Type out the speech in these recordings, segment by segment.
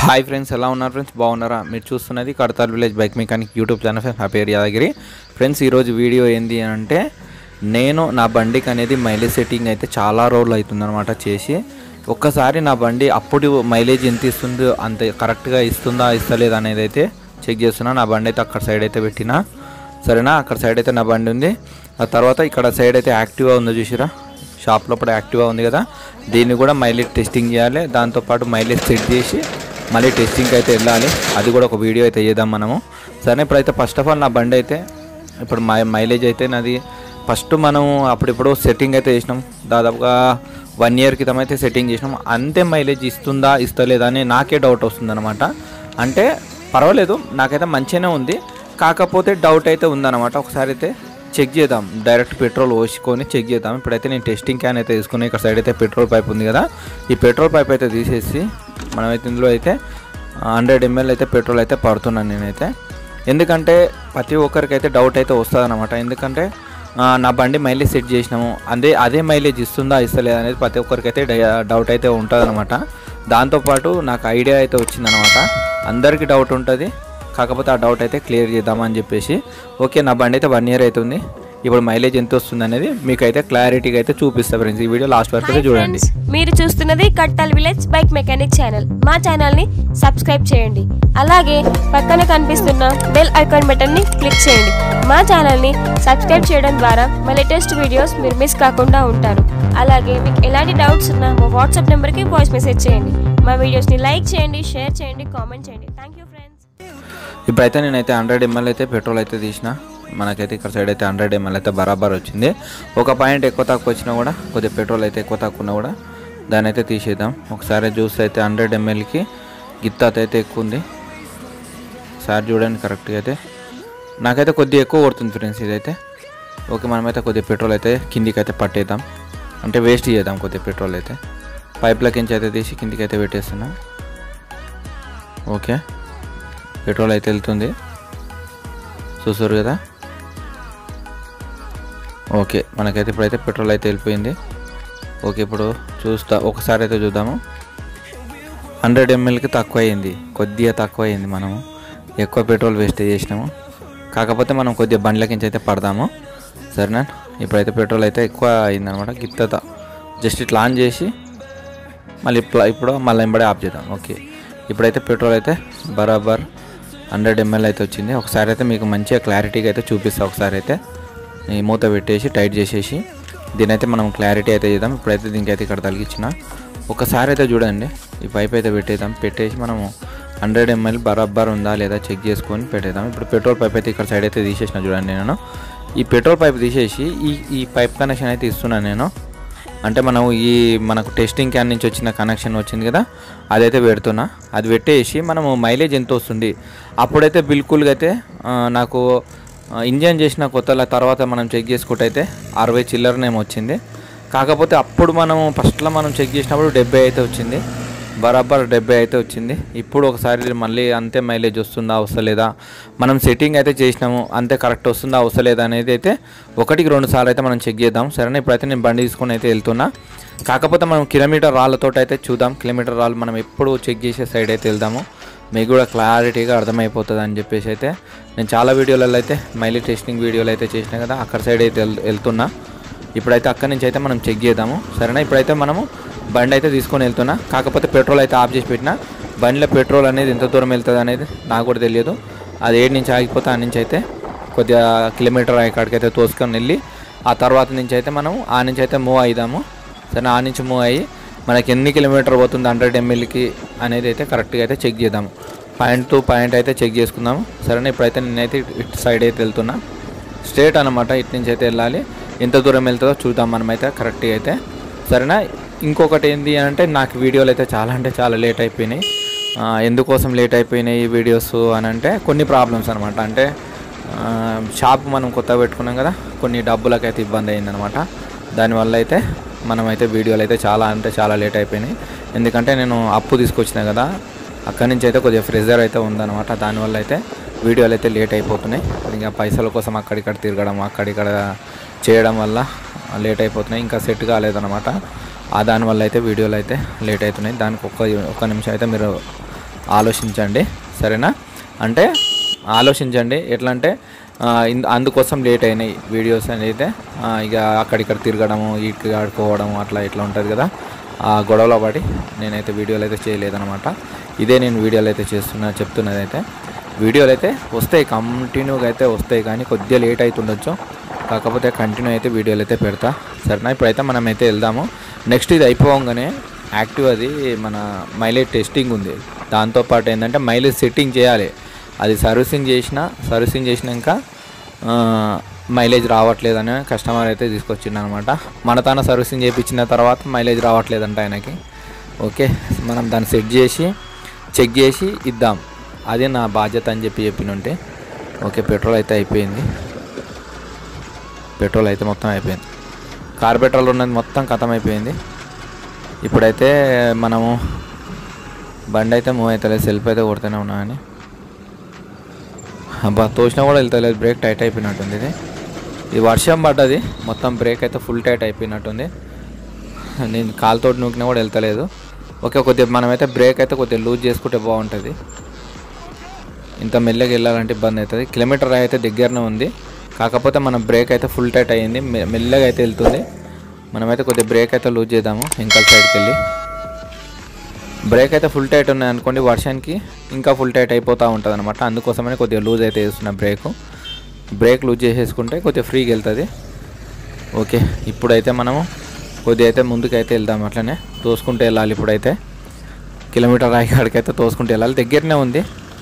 hi friends ఎలా ఉన్నారు friends బాగున్నారా మీరు చూస్తున్నది Kadthal village bike mechanic YouTube channel friends నా పేరు యాదగిరి ఫ్రెండ్స్ ఈరోజు వీడియో ఏంది అని అంటే నేను నా బండికి అనేది మైలేజ్ సెట్టింగ్ అయితే చాలా రోజులు అవుతుందన్నమాట చేసి ఒక్కసారి నా బండి అప్పుడు మైలేజ్ ఎంత ఇస్తుందో అంత కరెక్ట్గా ఇస్తుందా ఇస్తలేదా అనేది అయితే చెక్ చేస్తున్నా నా బండి అయితే అక్కడ సైడ్ అయితే పెట్టినా సరేనా అక్కడ సైడ్ అయితే నా బండి ఉంది ఆ తర్వాత ఇక్కడ సైడ్ అయితే యాక్టివ్గా ఉందో చూసిరా షాప్ లోపల యాక్టివ్గా ఉంది కదా దీన్ని కూడా మైలేజ్ టెస్టింగ్ చేయాలి దాంతోపాటు మైలేజ్ సెట్ చేసి మళ్ళీ టెస్టింగ్కి అయితే వెళ్ళాలి అది కూడా ఒక వీడియో అయితే చేద్దాం మనము సరే ఇప్పుడైతే ఫస్ట్ ఆఫ్ ఆల్ నా బండి అయితే ఇప్పుడు మై మైలేజ్ అయితే నాది ఫస్ట్ మనం అప్పుడిప్పుడు సెట్టింగ్ అయితే చేసినాం దాదాపుగా వన్ ఇయర్ క్రితం అయితే సెట్టింగ్ చేసినాం అంతే మైలేజ్ ఇస్తుందా ఇస్తలేదా అని నాకే డౌట్ వస్తుందన్నమాట అంటే పర్వాలేదు నాకైతే మంచిగానే ఉంది కాకపోతే డౌట్ అయితే ఉందన్నమాట ఒకసారి అయితే చెక్ చేద్దాం డైరెక్ట్ పెట్రోల్ పోసుకొని చెక్ చేద్దాం ఇప్పుడైతే నేను టెస్టింగ్ క్యాన్ అయితే తీసుకుని ఇక్కడ సైడ్ అయితే పెట్రోల్ పైప్ ఉంది కదా ఈ పెట్రోల్ పైప్ అయితే తీసేసి మనమైతే ఇందులో అయితే హండ్రెడ్ ఎంఎల్ అయితే పెట్రోల్ అయితే పడుతున్నాను నేనైతే ఎందుకంటే ప్రతి ఒక్కరికి అయితే డౌట్ అయితే వస్తుంది అనమాట ఎందుకంటే ఆ, నా బండి మైలేజ్ సెట్ చేసినాము అదే అదే మైలేజ్ ఇస్తుందా ఇస్తలేదా అనేది ప్రతి ఒక్కరికి అయితే డౌట్ అయితే ఉంటుంది అనమాట దాంతోపాటు నాకు ఐడియా అయితే వచ్చిందనమాట అందరికీ డౌట్ ఉంటుంది కాకపోతే ఆ డౌట్ అయితే క్లియర్ చేద్దామని చెప్పేసి ఓకే నా బండి అయితే వన్ ఇయర్ అవుతుంది ఇప్పుడు మైలేజ్ ఎంత వస్తుంది అనేది మీకు అయితే క్లారిటీగా అయితే చూపిస్తా ఫ్రెండ్స్ ఈ వీడియో లాస్ట్ వరకు అయితే హాయ్ చూడండి ఫ్రెండ్స్ మీరు చూస్తున్నది Kattal village bike mechanic channel మా ఛానల్ ని సబ్స్క్రైబ్ చేయండి అలాగే పక్కన కనిపిస్తున్న బెల్ ఐకాన్ బటన్ ని క్లిక్ చేయండి మా ఛానల్ ని సబ్స్క్రైబ్ చేయడం ద్వారా మా లేటెస్ట్ వీడియోస్ మీరు మిస్ కాకుండా ఉంటారు అలాగే మీకు ఎలాంటి డౌట్స్ ఉన్నా మా వాట్సాప్ నెంబర్కి వాయిస్ మెసేజ్ చేయండి మా వీడియోస్ ని లైక్ చేయండి షేర్ చేయండి కామెంట్ చేయండి థ్యాంక్ యూ ఫ్రెండ్స్ ఇప్పుడైతే నేనైతే హండ్రెడ్ ఎంఎల్ అయితే పెట్రోల్ అయితే తీసిన మనకైతే ఇక్కడ సైడ్ అయితే హండ్రెడ్ ఎంఎల్ అయితే బరాబర్ వచ్చింది ఒక పాయింట్ ఎక్కువ తక్కువ వచ్చినా కూడా కొద్దిగా పెట్రోల్ అయితే ఎక్కువ తక్కువ ఉన్నా కూడా దాన్ని అయితే తీసేద్దాం ఒకసారి చూస్తే అయితే హండ్రెడ్ ఎంఎల్కి గిత్తాత అయితే ఎక్కువ ఉంది సార్ చూడండి కరెక్ట్గా అయితే నాకైతే కొద్దిగా ఎక్కువ కొడుతుంది ఫ్రెండ్స్ ఇదైతే ఓకే మనమైతే కొద్దిగా పెట్రోల్ అయితే కిందికి అయితే పట్టేద్దాం అంటే వేస్ట్ చేద్దాం కొద్దిగా పెట్రోల్ అయితే పైప్లకి నుంచి అయితే తీసి కిందికి అయితే పెట్టేస్తున్నాం ఓకే పెట్రోల్ అయితే వెళ్తుంది చూసారు కదా ఓకే మనకైతే ఇప్పుడైతే పెట్రోల్ అయితే వెళ్ళిపోయింది ఓకే ఇప్పుడు చూస్తా ఒకసారి అయితే చూద్దాము హండ్రెడ్ ఎంఎల్కి తక్కువ అయింది కొద్దిగా తక్కువ అయింది మనము ఎక్కువ పెట్రోల్ వేస్ట్ చేసినాము కాకపోతే మనం కొద్దిగా బండ్లకించి అయితే పడదాము సరేనా ఇప్పుడైతే పెట్రోల్ అయితే ఎక్కువ అయిందనమాట గిత్తత జస్ట్ ఇట్లా ఆన్ చేసి మళ్ళీ ఇప్పుడు ఇప్పుడు మళ్ళీ ఎంబడే ఆఫ్ చేద్దాం ఓకే ఇప్పుడైతే పెట్రోల్ అయితే బరాబర్ హండ్రెడ్ ఎంఎల్ అయితే వచ్చింది ఒకసారి అయితే మీకు మంచిగా క్లారిటీగా అయితే చూపిస్తా ఒకసారి అయితే ఈ మూత పెట్టేసి టైట్ చేసేసి దీని అయితే మనం క్లారిటీ అయితే చేద్దాం ఇప్పుడైతే దీనికి అయితే ఇక్కడ తలిగించిన ఒకసారి అయితే చూడండి ఈ పైప్ అయితే పెట్టేద్దాం పెట్టేసి మనము హండ్రెడ్ ఎంఎల్ బరాబర్ ఉందా లేదా చెక్ చేసుకొని పెట్టేద్దాం ఇప్పుడు పెట్రోల్ పైప్ అయితే ఇక్కడ సైడ్ అయితే తీసేసిన చూడండి నేను ఈ పెట్రోల్ పైప్ తీసేసి ఈ ఈ పైప్ కనెక్షన్ అయితే ఇస్తున్నాను నేను అంటే మనం ఈ మనకు టెస్టింగ్ క్యాన్ నుంచి వచ్చిన కనెక్షన్ వచ్చింది కదా అదైతే పెడుతున్నా అది పెట్టేసి మనము మైలేజ్ ఎంత వస్తుంది అప్పుడైతే బిల్కుల్గా అయితే ఆ, నాకు ఆ, ఇంజన్ చేసిన కొత్తల తర్వాత మనం చెక్ చేసుకుంటే అయితే అరవై చిల్లరనేమో వచ్చింది కాకపోతే అప్పుడు మనం ఫస్ట్లో మనం చెక్ చేసినప్పుడు డెబ్బై అయితే వచ్చింది బరాబర్ డెబ్బై అయితే వచ్చింది ఇప్పుడు ఒకసారి మళ్ళీ అంతే మైలేజ్ వస్తుందా వస్తలేదా మనం సెట్టింగ్ అయితే చేసినాము అంతే కరెక్ట్ వస్తుందా వస్తలేదా అనేది అయితే ఒకటికి రెండు సార్లు అయితే మనం చెక్ చేద్దాం సరేనా ఇప్పుడైతే నేను బండి తీసుకొని అయితే వెళ్తున్నా కాకపోతే మనం కిలోమీటర్ రాళ్ళతో అయితే చూద్దాం కిలోమీటర్ రాళ్ళు మనం ఎప్పుడు చెక్ చేసే సైడ్ అయితే వెళ్దాము మీకు కూడా క్లారిటీగా అర్థమైపోతుంది అని చెప్పేసి అయితే నేను చాలా వీడియోలలో అయితే మైలేజ్ టెస్టింగ్ వీడియోలు అయితే చేసిన కదా అక్కడ సైడ్ అయితే వెళ్- వెళ్తున్నా ఇప్పుడైతే అక్కడి నుంచి అయితే మనం చెక్ చేద్దాము సరేనా ఇప్పుడైతే మనము బండి అయితే తీసుకొని వెళ్తున్నా కాకపోతే పెట్రోల్ అయితే ఆఫ్ చేసి పెట్టినా బండిలో పెట్రోల్ అనేది ఎంత దూరం వెళ్తుంది అనేది నాకు కూడా తెలియదు అది ఏడు నుంచి ఆగిపోతే ఆ నుంచి అయితే కొద్దిగా కిలోమీటర్ అక్కడికైతే తోసుకొని వెళ్ళి ఆ తర్వాత నుంచి అయితే మనం ఆ నుంచి అయితే మూవ్ అయిదాము సరే ఆ నుంచి మూవ్ అయ్యి మనకి ఎన్ని కిలోమీటర్ పోతుంది హండ్రెడ్ ఎంఎల్కి అనేది అయితే కరెక్ట్గా అయితే చెక్ చేద్దాము పాయింట్ టు పాయింట్ అయితే చెక్ చేసుకుందాము సరేనా ఇప్పుడైతే నేనైతే ఇటు సైడ్ అయితే వెళ్తున్నా స్ట్రేట్ అనమాట ఇటు నుంచి అయితే వెళ్ళాలి ఎంత దూరం వెళ్తుందో చూద్దాం మనమైతే కరెక్ట్గా అయితే సరేనా ఇంకొకటి ఏంటి అని అంటే నాకు వీడియోలు అయితే చాలా అంటే చాలా లేట్ అయిపోయినాయి ఆ, ఎందుకోసం లేట్ అయిపోయినాయి ఈ వీడియోస్ అని అంటే కొన్ని ప్రాబ్లమ్స్ అనమాట అంటే ఆ, షాప్ మనం కొత్తగా పెట్టుకున్నాం కదా కొన్ని డబ్బులకైతే ఇబ్బంది అయిందనమాట దానివల్ల అయితే మనమైతే వీడియోలు అయితే చాలా అంటే చాలా లేట్ అయిపోయినాయి ఎందుకంటే నేను అప్పు తీసుకొచ్చిన కదా అక్కడి నుంచి అయితే కొద్దిగా ఫ్రెజర్ అయితే ఉందన్నమాట దానివల్ల అయితే వీడియోలు అయితే లేట్ అయిపోతున్నాయి ఇంకా పైసల కోసం అక్కడిక్కడ తిరగడం అక్కడిక్కడ చేయడం వల్ల లేట్ అయిపోతున్నాయి ఇంకా సెట్ కాలేదన్నమాట ఆ దానివల్ల అయితే వీడియోలు అయితే లేట్ అవుతున్నాయి దానికి ఒక్క ఒక్క నిమిషం అయితే మీరు ఆలోచించండి సరేనా అంటే ఆలోచించండి ఎట్లా అంటే ఆ, ఇన్- అందుకోసం లేట్ అయినాయి వీడియోస్ అనేది ఆ, ఇక అక్కడిక్కడ తిరగడము ఇటుకి ఆడుకోవడము అట్లా ఇట్లా ఉంటుంది కదా ఆ గొడవలో పడి నేనైతే వీడియోలు అయితే చేయలేదన్నమాట ఇదే నేను వీడియోలు అయితే చేస్తున్నా చెప్తున్నది అయితే వీడియోలు అయితే వస్తాయి కంటిన్యూగా అయితే వస్తాయి కానీ కొద్దిగా లేట్ అవుతుండొచ్చు కాకపోతే కంటిన్యూ అయితే వీడియోలు అయితే పెడతా సరేనా ఇప్పుడైతే మనం అయితే వెళ్దాము నెక్స్ట్ ఇది అయిపోగానే యాక్టివ్ అది మన మైలేజ్ టెస్టింగ్ ఉంది దాంతోపాటు ఏంటంటే మైలేజ్ సెట్టింగ్ చేయాలి అది సర్వీసింగ్ చేసిన సర్వీసింగ్ చేసినాక ఆ, మైలేజ్ రావట్లేదని కస్టమర్ అయితే తీసుకొచ్చిండు అనమాట మన తన సర్వీసింగ్ చేయించిన తర్వాత మైలేజ్ రావట్లేదంట ఆయనకి ఓకే మనం దాన్ని సెట్ చేసి చెక్ చేసి ఇద్దాం అదే నా బాధ్యత అని చెప్పి చెప్పినుంటే ఓకే పెట్రోల్ అయితే అయిపోయింది పెట్రోల్ అయితే మొత్తం అయిపోయింది కార్బెట్రోల్ ఉన్నది మొత్తం ఖతం అయిపోయింది ఇప్పుడైతే మనము బండి అయితే మూవ్ అవుతలేదు సెల్ఫ్ అయితే కొడుతూనే ఉన్నా అని అబ్బా తోసినా కూడా వెళ్తలేదు బ్రేక్ టైట్ అయిపోయినట్టుంది ఇది ఇది వర్షం పడ్డది మొత్తం బ్రేక్ అయితే ఫుల్ టైట్ అయిపోయినట్టుంది నేను కాలుతో నూకినా కూడా వెళ్తలేదు ఓకే కొద్దిగా మనమైతే బ్రేక్ అయితే కొద్దిగా లూజ్ చేసుకుంటే బాగుంటుంది ఇంత మెల్లగా వెళ్ళాలంటే ఇబ్బంది అవుతుంది కిలోమీటర్ అయితే దగ్గరనే ఉంది కాకపోతే మన బ్రేక్ అయితే ఫుల్ టైట్ అయ్యింది మె- మెల్లగా అయితే వెళ్తుంది మనమైతే కొద్దిగా బ్రేక్ అయితే లూజ్ చేద్దాము ఇంకల్ సైడ్కి వెళ్ళి బ్రేక్ అయితే ఫుల్ టైట్ ఉన్నాయి అనుకోండి వర్షానికి ఇంకా ఫుల్ టైట్ అయిపోతూ ఉంటుంది అనమాట అందుకోసమని కొద్దిగా లూజ్ అయితే వేస్తున్నా బ్రేక్ బ్రేక్ లూజ్ చేసేసుకుంటే కొద్దిగా ఫ్రీగా వెళ్తుంది ఓకే ఇప్పుడైతే మనము కొద్దిగా అయితే ముందుకైతే వెళ్దాం అట్లనే తోసుకుంటూ వెళ్ళాలి ఇప్పుడైతే కిలోమీటర్ రాయికాడికైతే తోసుకుంటూ వెళ్ళాలి దగ్గరనే ఉంది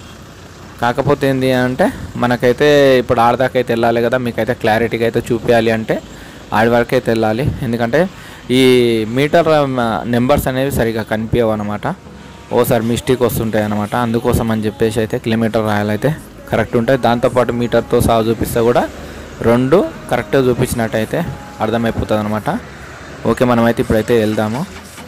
కాకపోతే ఏంటి అంటే మనకైతే ఇప్పుడు ఆడదాకా అయితే వెళ్ళాలి కదా మీకైతే క్లారిటీగా అయితే చూపించాలి అంటే ఆడి వరకు అయితే వెళ్ళాలి ఎందుకంటే ఈ మీటర్ నెంబర్స్ అనేవి సరిగా కనిపించవు అనమాట ఓసారి మిస్టేక్ వస్తుంటాయి అనమాట అందుకోసం అని చెప్పేసి అయితే కిలోమీటర్ రాయాలైతే కరెక్ట్ ఉంటాయి దాంతోపాటు మీటర్తో సహా చూపిస్తే కూడా రెండు కరెక్ట్గా చూపించినట్టయితే అర్థమైపోతుంది అనమాట ఓకే మనమైతే ఇప్పుడైతే వెళ్దాము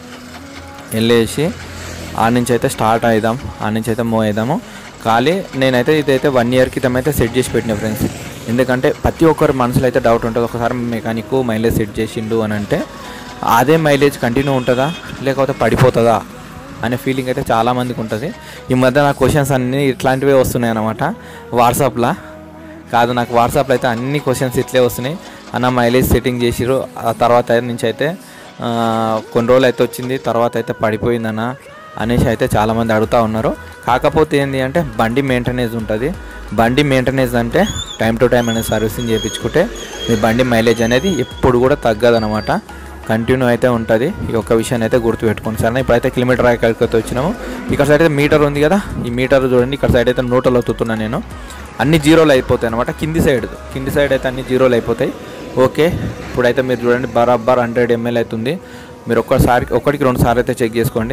వెళ్ళేసి ఆ నుంచి అయితే స్టార్ట్ అవుదాం ఆ నుంచి అయితే మూవ్ అవుదాము ఖాళీ నేనైతే ఇదైతే వన్ ఇయర్ క్రితం అయితే సెట్ చేసి పెట్టిన ఫ్రెండ్స్ ఎందుకంటే ప్రతి ఒక్కరి మనసులో అయితే డౌట్ ఉంటుంది ఒకసారి మెకానిక్ మైలేజ్ సెట్ చేసిండు అని అంటే అదే మైలేజ్ కంటిన్యూ ఉంటుందా లేకపోతే పడిపోతుందా అనే ఫీలింగ్ అయితే చాలామందికి ఉంటుంది ఈ మధ్య నా క్వశ్చన్స్ అన్నీ ఇట్లాంటివే వస్తున్నాయి అన్నమాట వాట్సాప్లో కాదు నాకు వాట్సాప్లో అయితే అన్ని క్వశ్చన్స్ ఇట్లే వస్తున్నాయి అన్న మైలేజ్ సెట్టింగ్ చేసిరు ఆ తర్వాత నుంచి అయితే ఆ, కొన్ని రోజులు అయితే వచ్చింది తర్వాత అయితే పడిపోయిందన్న అనేసి అయితే చాలామంది అడుగుతూ ఉన్నారు కాకపోతే ఏంటి అంటే బండి మెయింటెనెన్స్ ఉంటుంది బండి మెయింటెనెన్స్ అంటే టైం టు టైం అనేది సర్వీసింగ్ చేయించుకుంటే మీ బండి మైలేజ్ అనేది ఎప్పుడు కూడా తగ్గదనమాట కంటిన్యూ అయితే ఉంటుంది ఈ ఒక్క విషయాన్ని అయితే గుర్తుపెట్టుకోండి సరే ఇప్పుడైతే కిలోమీటర్ ఎక్కడికి అయితే వచ్చినాము ఇక్కడ సైడ్ అయితే మీటర్ ఉంది కదా ఈ మీటర్ చూడండి ఇక్కడ సైడ్ అయితే నోటలు ఒత్తుతున్నాను నేను అన్ని జీరోలు అయిపోతాయి అనమాట కింది సైడ్ కింది సైడ్ అయితే అన్ని జీరోలు అయిపోతాయి ఓకే ఇప్పుడైతే మీరు చూడండి బరాబర్ హండ్రెడ్ ఎంఎల్ అవుతుంది మీరు ఒక్కసారి ఒకటికి రెండు సార్లు అయితే చెక్ చేసుకోండి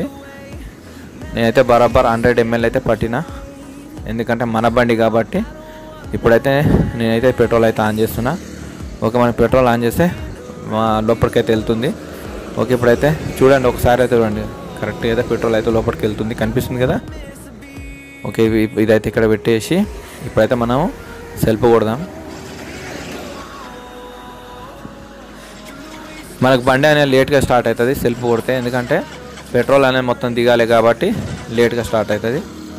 నేనైతే బరాబర్ హండ్రెడ్ ఎంఎల్ అయితే పట్టిన ఎందుకంటే మన బండి కాబట్టి ఇప్పుడైతే నేనైతే పెట్రోల్ అయితే ఆన్ చేస్తున్నా ఓకే మన పెట్రోల్ ఆన్ చేస్తే మా లోపలికి అయితే వెళ్తుంది ఓకే ఇప్పుడైతే చూడండి ఒకసారి అయితే చూడండి కరెక్ట్గా అయితే పెట్రోల్ అయితే లోపలికి వెళ్తుంది కనిపిస్తుంది కదా ఓకే ఇవి- ఇదైతే ఇక్కడ పెట్టేసి ఇప్పుడైతే మనం సెల్ఫ్ కొడదాం మనకు బండి అనేది లేట్గా స్టార్ట్ అవుతుంది సెల్ఫ్ కొడితే ఎందుకంటే పెట్రోల్ అనేది మొత్తం దిగాలి కాబట్టి లేట్గా స్టార్ట్ అవుతుంది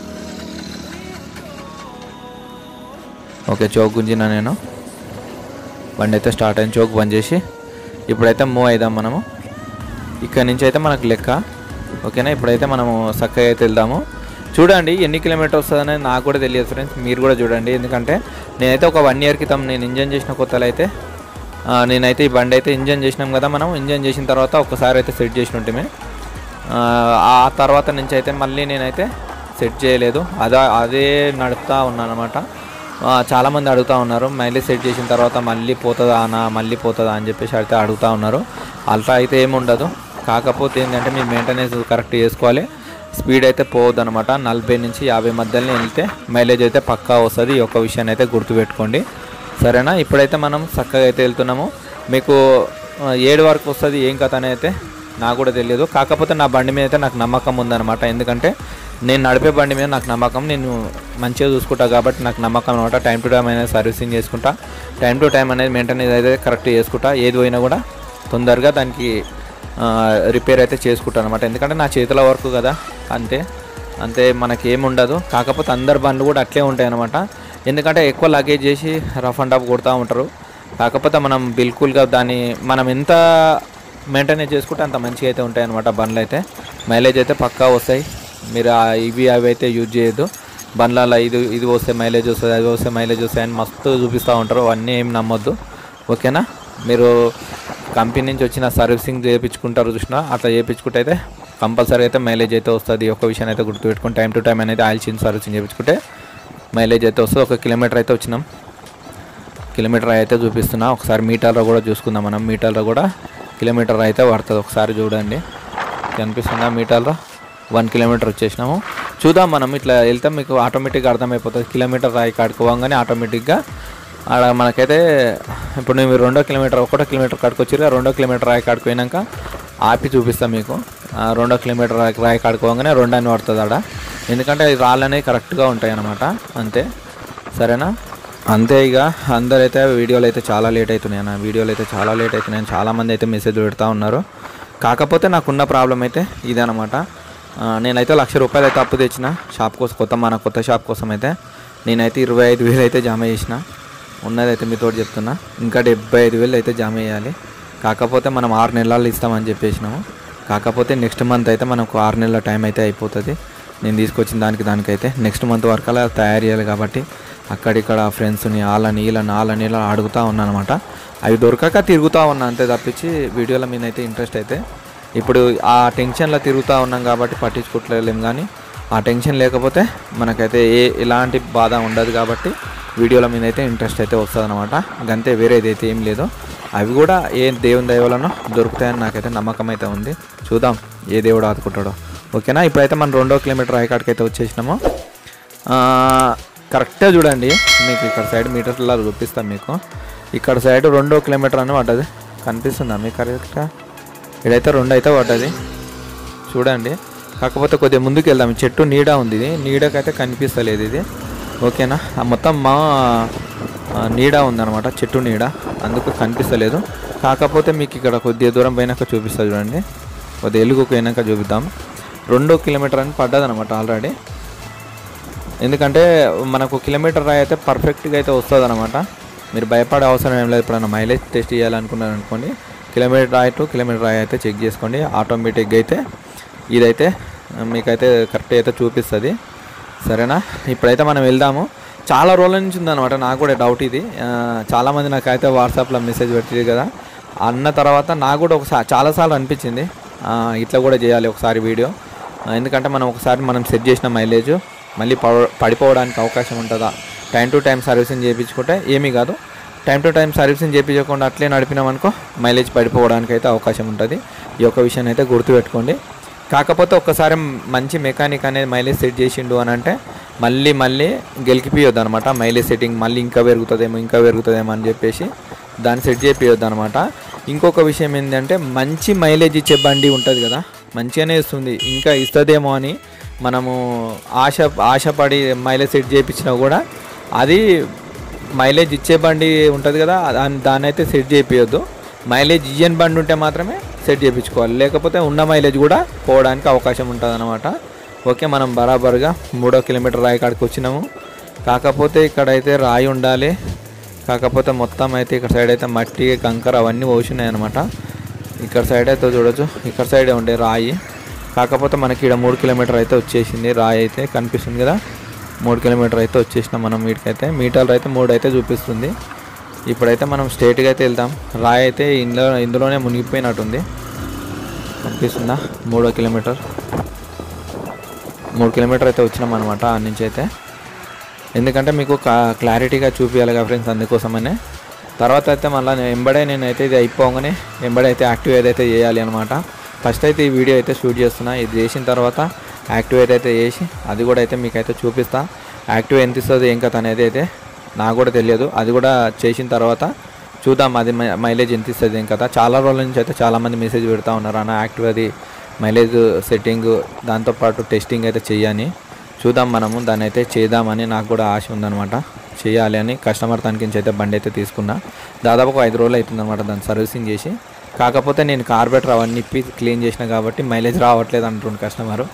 ఓకే చౌక్ గుంజిన నేను బండి అయితే స్టార్ట్ అయిన చౌక్ బంద్ చేసి ఇప్పుడైతే మూవ్ అయిదాం మనము ఇక్కడ నుంచి అయితే మనకు లెక్క ఓకేనా ఇప్పుడైతే మనము చక్కగా అయితే వెళ్దాము చూడండి ఎన్ని కిలోమీటర్స్ వస్తుంది అనేది నాకు కూడా తెలియదు ఫ్రెండ్స్ మీరు కూడా చూడండి ఎందుకంటే నేనైతే ఒక వన్ ఇయర్ క్రితం నేను ఇంజన్ చేసిన కొత్తలో అయితే ఆ, నేనైతే ఈ బండి అయితే ఇంజన్ చేసినాం కదా మనం ఇంజన్ చేసిన తర్వాత ఒకసారి అయితే సెట్ చేసి ఉంటే ఆ తర్వాత నుంచి అయితే మళ్ళీ నేనైతే సెట్ చేయలేదు అదే అదే నడుపుతా ఉన్నాను అనమాట చాలామంది అడుగుతూ ఉన్నారు మైలేజ్ సెట్ చేసిన తర్వాత మళ్ళీ పోతుందా అనా మళ్ళీ పోతుందా అని చెప్పేసి అయితే అడుగుతూ ఉన్నారు అల్ట్రా అయితే ఏమి ఉండదు కాకపోతే ఏంటంటే మీ మెయింటెనెన్స్ కరెక్ట్ చేసుకోవాలి స్పీడ్ అయితే పోవద్దు అనమాట నలభై నుంచి యాభై మధ్యలోనే వెళ్తే మైలేజ్ అయితే పక్కా వస్తుంది ఈ ఒక్క విషయాన్ని అయితే గుర్తుపెట్టుకోండి సరేనా ఇప్పుడైతే మనం చక్కగా అయితే వెళ్తున్నాము మీకు ఆ, ఏడు వరకు వస్తుంది ఏం కథ అని అయితే నాకు కూడా తెలియదు కాకపోతే నా బండి మీద అయితే నాకు నమ్మకం ఉందన్నమాట ఎందుకంటే నేను నడిపే బండి మీద నాకు నమ్మకం నేను మంచిగా చూసుకుంటా కాబట్టి నాకు నమ్మకం అనమాట టైం టు టైం అనేది సర్వీసింగ్ చేసుకుంటా టైం టు టైం అనేది మెయింటెనెన్స్ అయితే కరెక్ట్ చేసుకుంటా ఏది పోయినా కూడా తొందరగా దానికి రిపేర్ అయితే చేసుకుంటాను అనమాట ఎందుకంటే నా చేతుల వర్క్ కదా అంతే అంతే మనకి ఏముండదు కాకపోతే అందరు బండ్లు కూడా అట్లే ఉంటాయి అనమాట ఎందుకంటే ఎక్కువ లగేజ్ చేసి రఫ్ అండ్ టఫ్ కొడుతూ ఉంటారు కాకపోతే మనం బిల్కుల్గా దాన్ని మనం ఎంత మెయింటెనెన్స్ చేసుకుంటే అంత మంచిగా అయితే ఉంటాయి అనమాట బండ్లు అయితే మైలేజ్ అయితే పక్కా వస్తాయి మీరు ఆ ఇవి అవి అయితే యూజ్ చేయొద్దు బండ్లలో ఇది ఇది వస్తే మైలేజ్ వస్తుంది అది వస్తే మైలేజ్ వస్తాయి అని మస్తు చూపిస్తూ ఉంటారు అవన్నీ ఏం నమ్మొద్దు ఓకేనా మీరు కంపెనీ నుంచి వచ్చిన సర్వీసింగ్ చేయించుకుంటారు చూసినా అట్లా చేయించుకుంటే అయితే కంపల్సరీ అయితే మైలేజ్ అయితే వస్తుంది ఈ ఒక్క విషయాన్ని అయితే గుర్తుపెట్టుకుని టైం టు టైం అనేది ఆయిల్ చేంజ్ సర్వీసింగ్ చేయించుకుంటే మైలేజ్ అయితే వస్తుంది ఒక కిలోమీటర్ అయితే వచ్చినాం కిలోమీటర్ అయితే చూపిస్తున్నా ఒకసారి మీటర్లో కూడా చూసుకుందాం మనం మీటర్లో కూడా కిలోమీటర్ అయితే పడుతుంది ఒకసారి చూడండి కనిపిస్తుందా మీటర్లో వన్ కిలోమీటర్ వచ్చేసినాము చూద్దాం మనం ఇట్లా వెళ్తే మీకు ఆటోమేటిక్గా అర్థమైపోతుంది కిలోమీటర్ రాయి కాడికి పోగానే ఆటోమేటిక్గా ఆడ మనకైతే ఇప్పుడు నేను రెండో కిలోమీటర్ ఒకటో కిలోమీటర్ కాడికి వచ్చి రెండో కిలోమీటర్ రాయి కాడికి పోయినాక ఆపి చూపిస్తాం మీకు ఆ రెండో కిలోమీటర్ రాయి రాయి కాడికి పోగానే రెండు అని పడుతుంది ఆడ ఎందుకంటే ఈ రాళ్ళు అనేవి కరెక్ట్గా ఉంటాయి అన్నమాట అంతే సరేనా అంతే ఇక అందరైతే వీడియోలు అయితే చాలా లేట్ అవుతున్నాయి అన్న వీడియోలు అయితే చాలా లేట్ అవుతున్నాయి చాలామంది అయితే మెసేజ్ పెడతా ఉన్నారు కాకపోతే నాకున్న ప్రాబ్లం అయితే ఇదనమాట ఆ, నేనైతే లక్ష రూపాయలు అయితే అప్పు తెచ్చిన షాప్ కోసం కొత్త మన కొత్త షాప్ కోసం అయితే నేనైతే ఇరవై ఐదు వేలు అయితే జమ చేసిన ఉన్నదైతే మీతో చెప్తున్నా ఇంకా డెబ్బై ఐదు వేలు అయితే జమ చేయాలి కాకపోతే మనం ఆరు నెలలు ఇస్తామని చెప్పేసినాము కాకపోతే నెక్స్ట్ మంత్ అయితే మనకు ఆరు నెలల టైం అయితే అయిపోతుంది నేను తీసుకొచ్చిన దానికి దానికైతే నెక్స్ట్ మంత్ వరకు అలా తయారు చేయాలి కాబట్టి అక్కడిక్కడ ఫ్రెండ్స్ని వాళ్ళని వీళ్ళని వాళ్ళని ఇలా అడుగుతూ ఉన్నాను అనమాట అవి దొరకక తిరుగుతూ ఉన్నా అంతే తప్పించి వీడియోల మీద అయితే ఇంట్రెస్ట్ అయితే ఇప్పుడు ఆ టెన్షన్లో తిరుగుతూ ఉన్నాం కాబట్టి పట్టించుకోవట్లేం కానీ ఆ టెన్షన్ లేకపోతే మనకైతే ఏ ఎలాంటి బాధ ఉండదు కాబట్టి వీడియోల మీద అయితే ఇంట్రెస్ట్ అయితే వస్తుంది అనమాట అంతే వేరేది అయితే ఏం లేదు అవి కూడా ఏ దేవుని దయవలనో దొరుకుతాయని నాకైతే నమ్మకం అయితే ఉంది చూద్దాం ఏ దేవుడు ఆదుకుంటాడో ఓకేనా ఇప్పుడైతే మనం రెండో కిలోమీటర్ రాయకాడికి అయితే వచ్చేసినాము ఆ, కరెక్ట్గా చూడండి మీకు ఇక్కడ సైడ్ మీటర్లా చూపిస్తాను మీకు ఇక్కడ సైడ్ రెండో కిలోమీటర్ అని పడ్డది కనిపిస్తుందా మీకు కరెక్ట్గా ఇక్కడైతే రెండు అయితే పడ్డది చూడండి కాకపోతే కొద్దిగా ముందుకు వెళ్దాం ఈ చెట్టు నీడ ఉంది ఇది నీడకైతే కనిపిస్తలేదు ఇది ఓకేనా ఆ మొత్తం మా ఆ, నీడ ఉందన్నమాట చెట్టు నీడ అందుకు కనిపిస్తలేదు కాకపోతే మీకు ఇక్కడ కొద్దిగా దూరం పోయినాక చూపిస్తా చూడండి కొద్దిగా ఎలుగుకు పోయినాక చూపిద్దాం రెండో కిలోమీటర్ అని పడ్డదనమాట ఆల్రెడీ ఎందుకంటే మనకు కిలోమీటర్ రాయి అయితే పర్ఫెక్ట్గా అయితే వస్తుంది అనమాట మీరు భయపడే అవసరం ఏం లేదు ఎప్పుడైనా మైలేజ్ టెస్ట్ చేయాలనుకున్నారు అనుకోండి కిలోమీటర్ రాయి టు కిలోమీటర్ రాయి అయితే చెక్ చేసుకోండి ఆటోమేటిక్గా అయితే ఇదైతే మీకైతే కరెక్ట్ అయితే చూపిస్తుంది సరేనా ఇప్పుడైతే మనం వెళ్దాము చాలా రోజుల నుంచి ఉందన్నమాట నాకు కూడా డౌట్ ఇది ఆ, చాలామంది నాకైతే వాట్సాప్లో మెసేజ్ పెట్టింది కదా అన్న తర్వాత నాకు కూడా ఒకసారి చాలాసార్లు అనిపించింది ఆ, ఇట్లా కూడా చేయాలి ఒకసారి వీడియో ఆ, ఎందుకంటే మనం ఒకసారి మనం సెట్ చేసిన మైలేజ్ మళ్ళీ పడ- పడిపోవడానికి అవకాశం ఉంటుందా టైం టు టైం సర్వీసింగ్ చేయించుకుంటే ఏమీ కాదు టైం టు టైం సర్వీసింగ్ చేయించకుండా అట్లే నడిపినామనుకో మైలేజ్ పడిపోవడానికి అయితే అవకాశం ఉంటుంది ఈ యొక్క విషయాన్ని అయితే గుర్తుపెట్టుకోండి కాకపోతే ఒక్కసారి మంచి మెకానిక్ అనేది మైలేజ్ సెట్ చేసిండు అని అంటే మళ్ళీ మళ్ళీ గెలికిపియొద్దు అనమాట మైలేజ్ సెట్టింగ్ మళ్ళీ ఇంకా పెరుగుతుందేమో ఇంకా పెరుగుతుందేమో అని చెప్పేసి దాన్ని సెట్ చేపియొద్దు అనమాట ఇంకొక విషయం ఏంటంటే మంచి మైలేజ్ ఇచ్చే బండి ఉంటుంది కదా మంచిగానే ఇస్తుంది ఇంకా ఇస్తుందేమో అని మనము ఆశ ఆశపడి మైలేజ్ సెట్ చేయించినా కూడా అది మైలేజ్ ఇచ్చే బండి ఉంటుంది కదా దాన్ని దాన్ని అయితే సెట్ చేయించొద్దు మైలేజ్ ఇయ్యని బండి ఉంటే మాత్రమే సెట్ చేయించుకోవాలి లేకపోతే ఉన్న మైలేజ్ కూడా పోవడానికి అవకాశం ఉంటుంది అనమాట ఓకే మనం బరాబర్గా మూడో కిలోమీటర్ రాయి కాడికి వచ్చినాము కాకపోతే ఇక్కడైతే రాయి ఉండాలి కాకపోతే మొత్తం అయితే ఇక్కడ సైడ్ అయితే మట్టి కంకర అవన్నీ పోసినాయి అనమాట ఇక్కడ సైడ్ అయితే చూడొచ్చు ఇక్కడ సైడే ఉండే రాయి కాకపోతే మనకి ఇక్కడ మూడు కిలోమీటర్ అయితే వచ్చేసింది రాయి అయితే కనిపిస్తుంది కదా మూడు కిలోమీటర్ అయితే వచ్చేసినాం మనం వీటికైతే మీటర్లు అయితే మూడు అయితే చూపిస్తుంది ఇప్పుడైతే మనం స్ట్రేట్గా అయితే వెళ్తాం రాయి అయితే ఇందులో ఇందులోనే మునిగిపోయినట్టుంది కనిపిస్తుందా మూడో కిలోమీటర్ మూడు కిలోమీటర్ అయితే వచ్చినాం అనమాట ఆ నుంచి అయితే ఎందుకంటే మీకు కా- క్లారిటీగా చూపించాలి కదా ఫ్రెండ్స్ అందుకోసమనే తర్వాత అయితే మళ్ళీ ఎంబడే నేనైతే ఇది అయిపోగానే ఎంబడే అయితే యాక్టివ్ ఏదైతే చేయాలి అనమాట ఫస్ట్ అయితే ఈ వీడియో అయితే షూట్ చేస్తున్నా ఇది చేసిన తర్వాత యాక్టివేట్ అయితే చేసి అది కూడా అయితే మీకు అయితే చూపిస్తా యాక్టివ్ ఎంత ఇస్తుంది ఏం కథ అనేది అయితే నాకు కూడా తెలియదు అది కూడా చేసిన తర్వాత చూద్దాం అది మై- మైలేజ్ ఎంత ఇస్తుంది ఏం కదా చాలా రోజుల నుంచి అయితే చాలామంది మెసేజ్ పెడతా ఉన్నారు అన్న యాక్టివ్ అది మైలేజ్ సెట్టింగ్ దాంతోపాటు టెస్టింగ్ అయితే చెయ్యని చూద్దాం మనము దాన్ని అయితే చేద్దామని నాకు కూడా ఆశ ఉందన్నమాట చేయాలి అని కస్టమర్ తనకి నుంచి అయితే బండి అయితే తీసుకున్నా దాదాపు ఒక ఐదు రోజులు అవుతుందన్నమాట దాన్ని సర్వీసింగ్ చేసి కాకపోతే నేను కార్బెటర్ అవన్నీ ఇప్పి క్లీన్ చేసిన కాబట్టి మైలేజ్ రావట్లేదు అంటుండు కస్టమరు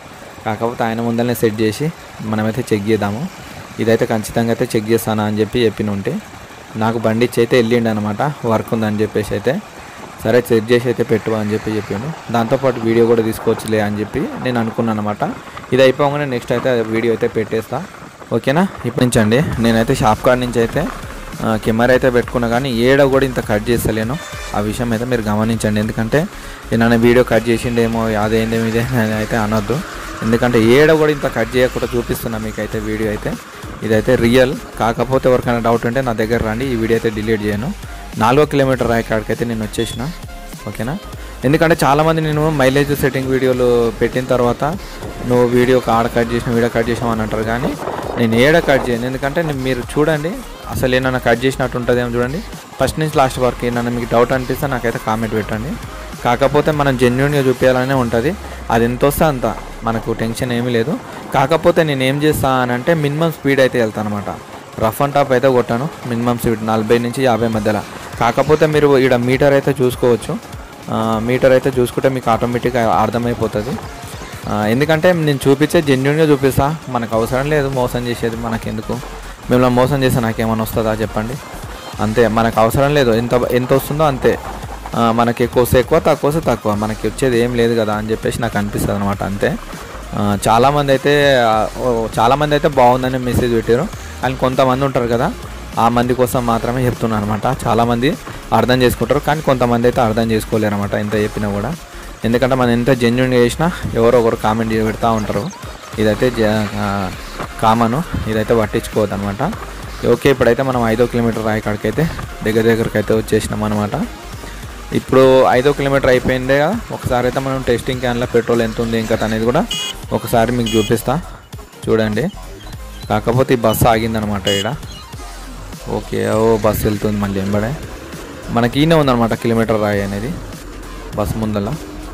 కాకపోతే ఆయన ముందరనే సెట్ చేసి మనమైతే చెక్ చేద్దాము ఇదైతే ఖచ్చితంగా అయితే చెక్ చేస్తానా అని చెప్పి చెప్పిన ఉంటే నాకు బండి ఇచ్చి అయితే వెళ్ళిండు అనమాట వర్క్ ఉందని చెప్పేసి అయితే సరే చెక్ చేసి అయితే పెట్టు అని చెప్పి చెప్పాను దాంతోపాటు వీడియో కూడా తీసుకోవచ్చులే అని చెప్పి నేను అనుకున్నాను అనమాట ఇది అయిపోగానే నెక్స్ట్ అయితే వీడియో అయితే పెట్టేస్తా ఓకేనా ఇప్పటి నుంచి అండి నేనైతే షాప్ కాడ నుంచి అయితే ఆ, కెమెరా అయితే పెట్టుకున్నా కానీ ఏడ కూడా ఇంత కట్ చేస్తలేను ఆ విషయం అయితే మీరు గమనించండి ఎందుకంటే నేను వీడియో కట్ చేసిండేమో అదేందేమో ఇదే అని అయితే అనొద్దు ఎందుకంటే ఏడ కూడా ఇంత కట్ చేయకుండా చూపిస్తున్నా మీకైతే వీడియో అయితే ఇదైతే రియల్ కాకపోతే ఎవరికైనా డౌట్ ఉంటే నా దగ్గర రండి ఈ వీడియో అయితే డిలీట్ చేయను నాలుగో కిలోమీటర్ రాయి కాడికైతే నేను వచ్చేసిన ఓకేనా ఎందుకంటే చాలామంది నేను మైలేజ్ సెట్టింగ్ వీడియోలు పెట్టిన తర్వాత నువ్వు వీడియో ఆడ కట్ చేసిన వీడియో కట్ చేసావు అని అంటారు కానీ నేను ఏడ కట్ చేయను ఎందుకంటే నేను మీరు చూడండి అసలు ఏమన్నా కట్ చేసినట్టు ఉంటుందేమో చూడండి ఫస్ట్ నుంచి లాస్ట్ వరకు ఏమన్నా మీకు డౌట్ అనిపిస్తే నాకైతే కామెంట్ పెట్టండి కాకపోతే మనం జెన్యున్గా చూపించాలనే ఉంటుంది అది ఎంత వస్తే అంత మనకు టెన్షన్ ఏమీ లేదు కాకపోతే నేను ఏం చేస్తా అని అంటే మినిమం స్పీడ్ అయితే వెళ్తాను అనమాట రఫ్ అండ్ టాప్ అయితే కొట్టాను మినిమం స్పీడ్ నలభై నుంచి యాభై మధ్యలో కాకపోతే మీరు ఇక్కడ మీటర్ అయితే చూసుకోవచ్చు ఆ, మీటర్ అయితే చూసుకుంటే మీకు ఆటోమేటిక్గా అర్థమైపోతుంది ఆ, ఎందుకంటే నేను చూపించే జెన్యున్గా చూపిస్తా మనకు అవసరం లేదు మోసం చేసేది మనకెందుకు మిమ్మల్ని మోసం చేస్తే నాకేమైనా వస్తుందా చెప్పండి అంతే మనకు అవసరం లేదు ఎంత ఎంత వస్తుందో అంతే ఆ, మనకి ఎక్కువ వస్తే ఎక్కువ తక్కువ వస్తే తక్కువ మనకి వచ్చేది ఏం లేదు కదా అని చెప్పేసి నాకు అనిపిస్తుంది అనమాట అంతే ఆ, చాలామంది అయితే ఆ, ఓ, చాలామంది అయితే బాగుందని మెసేజ్ పెట్టారు కానీ కొంతమంది ఉంటారు కదా ఆ మంది కోసం మాత్రమే చెప్తున్నాను అనమాట చాలామంది అర్థం చేసుకుంటారు కానీ కొంతమంది అయితే అర్థం చేసుకోలేరు అనమాట ఎంత చెప్పినా కూడా ఎందుకంటే మనం ఎంత జెన్యున్ చేసినా ఎవరో ఒకరు కామెంట్ పెడతా ఉంటారు ఇదైతే జ కామను ఇదైతే పట్టించుకోవద్దు అనమాట ఓకే ఇప్పుడైతే మనం ఐదో కిలోమీటర్ రాయి కాడికి అయితే దగ్గర దగ్గరికి అయితే వచ్చేసినాం అనమాట ఇప్పుడు ఐదో కిలోమీటర్ అయిపోయిందే కదా ఒకసారి అయితే మనం టెస్టింగ్ క్యాన్లో పెట్రోల్ ఎంత ఉంది ఇంకా అనేది కూడా ఒకసారి మీకు చూపిస్తా చూడండి కాకపోతే ఈ బస్సు ఆగిందనమాట ఇక్కడ ఓకే ఓ బస్సు వెళ్తుంది మళ్ళీ ఎంబడే మనకి ఈయన ఉందన్నమాట కిలోమీటర్ రాయి అనేది బస్ ముందల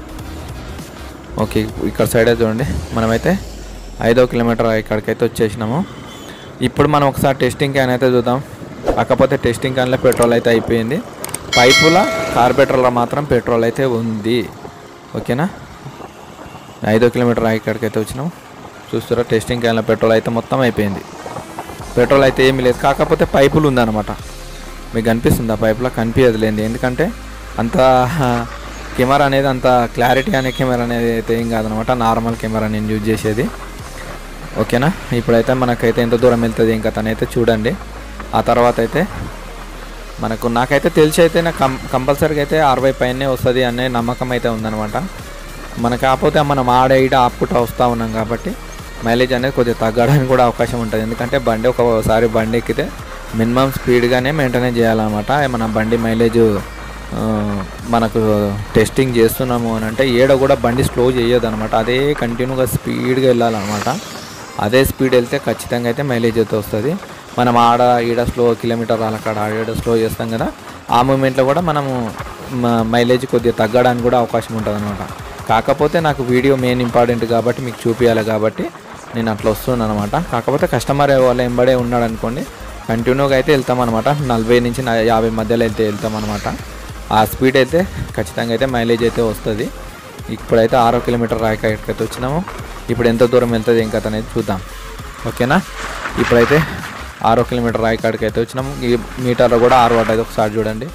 ఓకే ఇక్కడ సైడే చూడండి మనమైతే ఐదో కిలోమీటర్ ఇక్కడికైతే వచ్చేసినాము ఇప్పుడు మనం ఒకసారి టెస్టింగ్ క్యాన్ అయితే చూద్దాం కాకపోతే టెస్టింగ్ క్యాన్లో పెట్రోల్ అయితే అయిపోయింది పైపుల కార్బెటర్లో మాత్రం పెట్రోల్ అయితే ఉంది ఓకేనా ఐదో కిలోమీటర్ ఇక్కడికైతే వచ్చినాం చూస్తారా టెస్టింగ్ క్యాన్లో పెట్రోల్ అయితే మొత్తం అయిపోయింది పెట్రోల్ అయితే ఏమీ లేదు కాకపోతే పైపులు ఉందన్నమాట మీకు కనిపిస్తుంది ఆ పైపులో కనిపించదు లేండి ఎందుకంటే అంత కెమెరా అనేది అంత క్లారిటీ అనే కెమెరా అనేది అయితే ఏం కాదనమాట నార్మల్ కెమెరా నేను యూజ్ చేసేది ఓకేనా ఇప్పుడైతే మనకైతే ఎంత దూరం వెళ్తుంది ఇంకా తనైతే చూడండి ఆ తర్వాత అయితే మనకు నాకైతే తెలిసి అయితే నాకు కం కంపల్సరీగా అయితే అరవై పైనే వస్తుంది అనే నమ్మకం అయితే ఉందన్నమాట మనకు కాకపోతే మనం ఆడ ఈడ ఆపుకుంటా వస్తూ ఉన్నాం కాబట్టి మైలేజ్ అనేది కొద్దిగా తగ్గడానికి కూడా అవకాశం ఉంటుంది ఎందుకంటే బండి ఒకసారి బండి ఎక్కితే మినిమం స్పీడ్గానే మెయింటైన్ చేయాలన్నమాట మన బండి మైలేజ్ ఆ, మనకు టెస్టింగ్ చేస్తున్నాము అని అంటే ఏడ కూడా బండి స్లో చేయొద్దు అనమాట అదే కంటిన్యూగా స్పీడ్గా వెళ్ళాలన్నమాట అదే స్పీడ్ వెళ్తే ఖచ్చితంగా అయితే మైలేజ్ అయితే వస్తుంది మనం ఆడ ఈడ స్లో కిలోమీటర్ అక్కడ ఆడ ఈడ స్లో చేస్తాం కదా ఆ మూమెంట్లో కూడా మనము మ- మైలేజ్ కొద్దిగా తగ్గడానికి కూడా అవకాశం ఉంటుంది అనమాట కాకపోతే నాకు వీడియో మెయిన్ ఇంపార్టెంట్ కాబట్టి మీకు చూపించాలి కాబట్టి నేను అట్లా వస్తున్నాను అనమాట కాకపోతే కస్టమర్ వాళ్ళ ఎంబడే ఉన్నాడు అనుకోండి కంటిన్యూగా అయితే వెళ్తామన్నమాట నలభై నుంచి నా- యాభై మధ్యలో అయితే వెళ్తామన్నమాట ఆ స్పీడ్ అయితే ఖచ్చితంగా అయితే మైలేజ్ అయితే వస్తుంది ఇప్పుడైతే ఆరో కిలోమీటర్ రాయకైతే వచ్చినాము ఇప్పుడు ఎంత దూరం వెళ్తుంది ఇంకా అనేది చూద్దాం ఓకేనా ఇప్పుడైతే ఆరో కిలోమీటర్ రాయకాడికి అయితే వచ్చినాము ఈ మీటర్లో కూడా ఆరు పడ్డది ఒకసారి చూడండి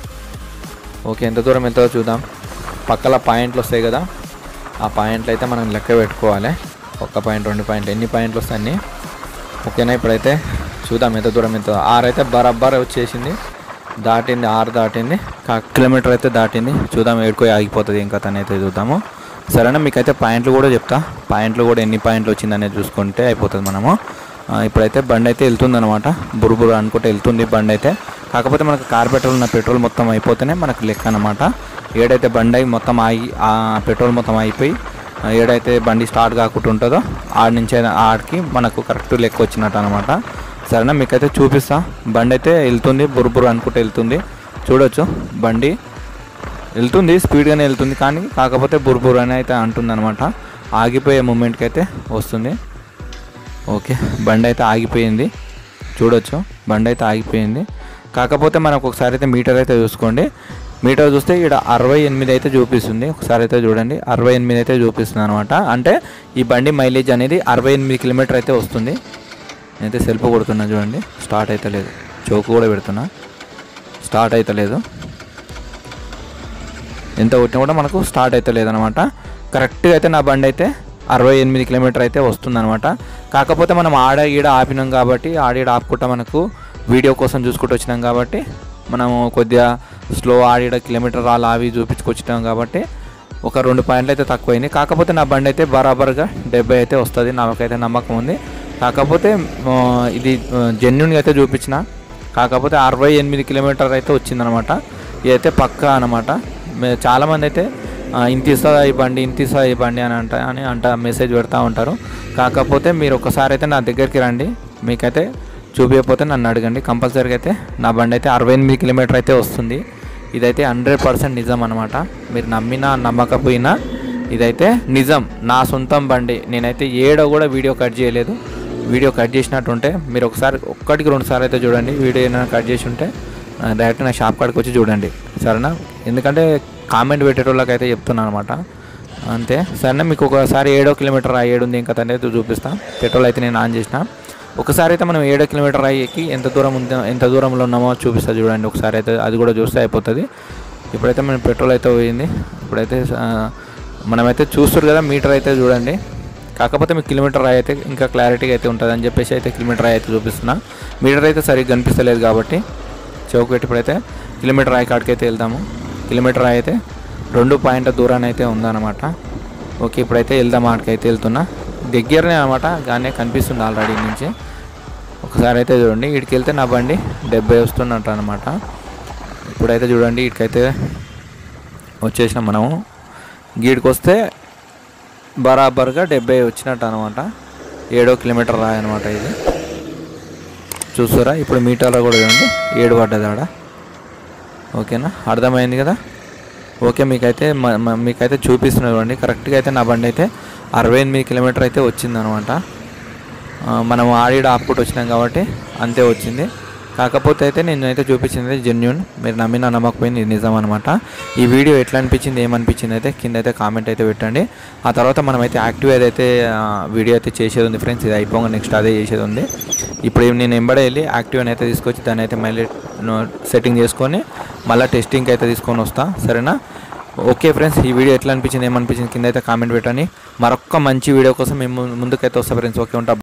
ఓకే ఎంత దూరం వెళ్తుందో చూద్దాం పక్కల పాయింట్లు వస్తాయి కదా ఆ పాయింట్లు అయితే మనం లెక్క పెట్టుకోవాలి ఒక్క పాయింట్ రెండు పాయింట్ ఎన్ని పాయింట్లు వస్తాయి అన్ని ఓకేనా ఇప్పుడైతే చూద్దాం ఎంత దూరం వెళ్తుందో ఆరు అయితే బరాబర్ వచ్చేసింది దాటింది ఆరు దాటింది కా కిలోమీటర్ అయితే దాటింది చూద్దాం ఏడుకో ఆగిపోతుంది ఇంకా తనైతే చూద్దాము సరేనా మీకైతే పాయింట్లు కూడా చెప్తా పాయింట్లు కూడా ఎన్ని పాయింట్లు వచ్చిందనేది చూసుకుంటే అయిపోతుంది మనము ఆ, ఇప్పుడైతే బండి అయితే వెళ్తుంది అనమాట బురుబురు అనుకుంటే వెళ్తుంది బండి అయితే కాకపోతే మనకు కార్పెట్రోల్ ఉన్న పెట్రోల్ మొత్తం అయిపోతేనే మనకు లెక్క అనమాట ఏడైతే బండి అయి మొత్తం ఆగి ఆ పెట్రోల్ మొత్తం అయిపోయి ఆ, ఏడైతే బండి స్టార్ట్ కాకుండా ఉంటుందో ఆడి నుంచి అయినా ఆడికి మనకు కరెక్ట్ లెక్క వచ్చినట్టు అనమాట సరేనా మీకైతే చూపిస్తా బండి అయితే వెళ్తుంది బురుబురు అనుకుంటే వెళ్తుంది చూడొచ్చు బండి వెళ్తుంది స్పీడ్గానే వెళ్తుంది కానీ కాకపోతే బుర్బుర్ అని అయితే అంటుంది అనమాట ఆగిపోయే మూమెంట్కి అయితే వస్తుంది ఓకే బండి అయితే ఆగిపోయింది చూడొచ్చు బండి అయితే ఆగిపోయింది కాకపోతే మనకు ఒకసారి అయితే మీటర్ అయితే చూసుకోండి మీటర్ చూస్తే ఇక్కడ అరవై ఎనిమిది అయితే చూపిస్తుంది ఒకసారి అయితే చూడండి అరవై ఎనిమిది అయితే చూపిస్తుంది అనమాట అంటే ఈ బండి మైలేజ్ అనేది అరవై ఎనిమిది కిలోమీటర్ అయితే వస్తుంది నేనైతే సెల్ఫ్ కొడుతున్నా చూడండి స్టార్ట్ అయితే లేదు చౌకు కూడా పెడుతున్నా స్టార్ట్ అయితే లేదు ఎంత కొట్టినా కూడా మనకు స్టార్ట్ అయితే లేదనమాట కరెక్ట్గా అయితే నా బండి అయితే అరవై ఎనిమిది కిలోమీటర్ అయితే వస్తుందన్నమాట కాకపోతే మనం ఆడ ఈడ ఆపినాం కాబట్టి ఆడ ఈడ ఆపుకుంటా మనకు వీడియో కోసం చూసుకుంటూ వచ్చినాం కాబట్టి మనము కొద్దిగా స్లో ఆడిడ కిలోమీటర్ రాళ్ళు అవి చూపించుకొచ్చినాం కాబట్టి ఒక రెండు పాయింట్లు అయితే తక్కువైంది కాకపోతే నా బండి అయితే బరాబర్గా డెబ్బై అయితే వస్తుంది నాకైతే నమ్మకం ఉంది కాకపోతే ఆ, ఇది జెన్యున్గా అయితే చూపించిన కాకపోతే అరవై ఎనిమిది కిలోమీటర్ అయితే వచ్చిందనమాట ఇదైతే పక్కా అనమాట మే- చాలామంది అయితే ఆ, ఇంత ఇస్తుందా ఈ బండి ఇంత ఇస్తుందా ఈ బండి అని అంట అని అంట మెసేజ్ పెడతా ఉంటారు కాకపోతే మీరు ఒకసారి అయితే నా దగ్గరికి రండి మీకైతే చూపించకపోతే నన్ను అడగండి కంపల్సరీగా అయితే నా బండి అయితే అరవై ఎనిమిది కిలోమీటర్ అయితే వస్తుంది ఇదైతే హండ్రెడ్ పర్సెంట్ నిజం అనమాట మీరు నమ్మినా నమ్మకపోయినా ఇదైతే నిజం నా సొంతం బండి నేనైతే ఏడో కూడా వీడియో కట్ చేయలేదు వీడియో కట్ చేసినట్టు ఉంటే మీరు ఒకసారి ఒక్కటికి రెండు సార్లు అయితే చూడండి వీడియో ఏమైనా కట్ చేసి ఉంటే ఆ, డైరెక్ట్ నా షాప్ కాడికి వచ్చి చూడండి సరేనా ఎందుకంటే కామెంట్ పెట్టేటోళ్ళకి అయితే చెప్తున్నాను అనమాట అంతే సరేనా మీకు ఒకసారి ఏడో కిలోమీటర్ ఆ ఏడు ఉంది ఇంకా అనేది చూపిస్తా పెట్రోల్ అయితే నేను ఆన్ చేసిన ఒకసారి అయితే మనం ఏడో కిలోమీటర్ అయ్యేకి ఎంత దూరం ఉందో ఎంత దూరంలో ఉన్నామో చూపిస్తా చూడండి ఒకసారి అయితే అది కూడా చూస్తే అయిపోతుంది ఇప్పుడైతే మన పెట్రోల్ అయితే పోయింది ఇప్పుడైతే ఆ, మనమైతే చూస్తారు కదా మీటర్ అయితే చూడండి కాకపోతే మీకు కిలోమీటర్ రాయి అయితే ఇంకా క్లారిటీగా అయితే ఉంటుంది అని చెప్పేసి అయితే కిలోమీటర్ రాయి అయితే చూపిస్తున్నా మీటర్ అయితే సరిగ్గా కనిపిస్తలేదు కాబట్టి చౌక్ పెట్టి ఇప్పుడైతే కిలోమీటర్ రాయి కాడికి అయితే వెళ్దాము కిలోమీటర్ రాయి అయితే రెండు పాయింట్ల దూరాన్ని అయితే ఉందన్నమాట ఓకే ఇప్పుడైతే వెళ్దాం ఆడికి అయితే వెళ్తున్నా దగ్గరనే అనమాట కానీ కనిపిస్తుంది ఆల్రెడీ నుంచి ఒకసారి అయితే చూడండి వీడికి వెళ్తే నా బండి డెబ్బై వస్తున్నట్టు అనమాట ఇప్పుడైతే చూడండి వీటికైతే వచ్చేసినాం మనము గీడికి వస్తే బరాబర్గా డెబ్బై వచ్చినట్టు అనమాట ఏడో కిలోమీటర్ రాయి అనమాట ఇది చూస్తారా ఇప్పుడు మీటర్లో కూడా చూడండి ఏడు పడ్డది ఆడ ఓకేనా అర్థమైంది కదా ఓకే మీకైతే మ- మ- మీకైతే చూపిస్తున్నారు చూడండి కరెక్ట్గా అయితే నా బండి అయితే అరవై ఎనిమిది కిలోమీటర్ అయితే వచ్చిందనమాట ఆ, మనం ఆడిడ ఆపుకుంటూ వచ్చినాం కాబట్టి అంతే వచ్చింది కాకపోతే అయితే నేను అయితే చూపించింది జెన్యున్ మీరు నమ్మినా నమ్మకపోయింది ఇది నిజం అనమాట ఈ వీడియో ఎట్లా అనిపించింది ఏమనిపించింది అయితే కింద అయితే కామెంట్ అయితే పెట్టండి ఆ తర్వాత మనం అయితే యాక్టివ్ ఏదైతే ఆ, వీడియో అయితే చేసేది ఉంది ఫ్రెండ్స్ ఇది అయిపోగా నెక్స్ట్ అదే చేసేది ఉంది ఇప్పుడు నేను ఎంబడే వెళ్ళి యాక్టివ్ అని అయితే తీసుకొచ్చి దాన్ని అయితే మళ్ళీ సెట్టింగ్ చేసుకొని మళ్ళీ టెస్టింగ్కి అయితే తీసుకొని వస్తా సరేనా ఓకే ఫ్రెండ్స్ ఈ వీడియో ఎట్లా అనిపించింది ఏమనిపించింది కింద అయితే కామెంట్ పెట్టండి మరొక మంచి వీడియో కోసం మేము ముందుకైతే వస్తా ఫ్రెండ్స్ ఓకే ఉంటా